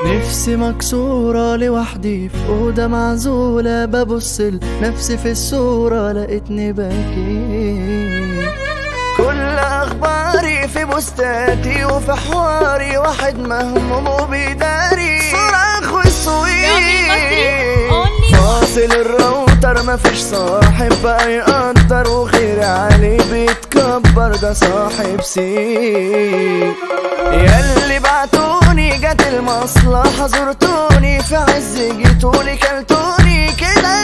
نفسي مكسورة لوحدي في أوضة معزولة ببص لنفسي في الصورة لقيتني باكي كل أخباري في بوستاتي وفي حواري واحد مهموم وبيداري صراخ والصويت فاصل الراوتر مفيش صاحب بقى يقدر وخير عليه بيتكبر ده صاحب سيء ياللي بعتوني جت المصلحة زرتوني في عز جيتولي كلتوني كده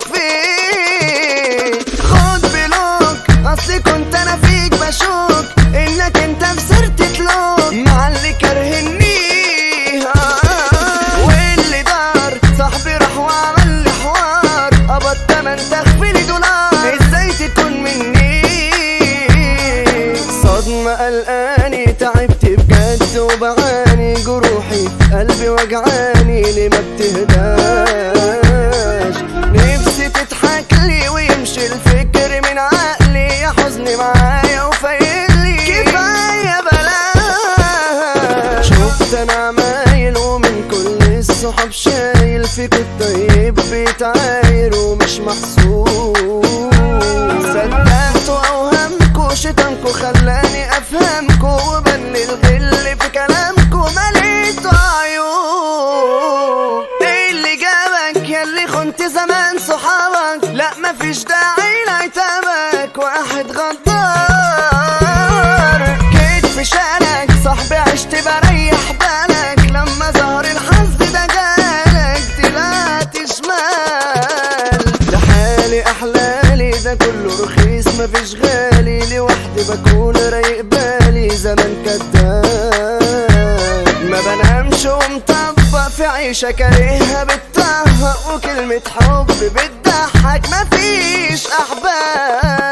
استكفيت خد بلوك اصلي كنت انا فيك بشوك انك انت بسرت تلوك مع اللي كرهني واللي دار صاحبي راح وعمل لي حوار قبض تمن تخفيلي دولار ازاي تكون مني صدمة قلقاني تعبت بجد وبعاني جروحي في قلبي وجعاني ليه ما بتهداش نفسي تضحك لي ويمشي الفكر من عقلي يا حزني معايا وفايلي كفاية بلاش شفت انا عمايل ومن كل الصحاب شايل فيك الطيب بيتعاير ومش محسوب صدقتوا اوهامكوا شيطانكوا خلاني افهمكوا وبني الغل في كلامكوا مليتوا عيوب ايه اللي جابك ياللي خنت زمان صحابك لا مفيش داعي لعتابك واحد غدار كتف شالك صاحبي عشت بريح بالك لما ظهر الحظ ده جالك طلعت شمال ده حالي احلالي ده كله رخيص مفيش غالي لوحدي بكون رايق بالي زمان كداب ما بنامش ومطبق في عيشة كارهها بتطهق وكلمة حب بتضحك مفيش أحباب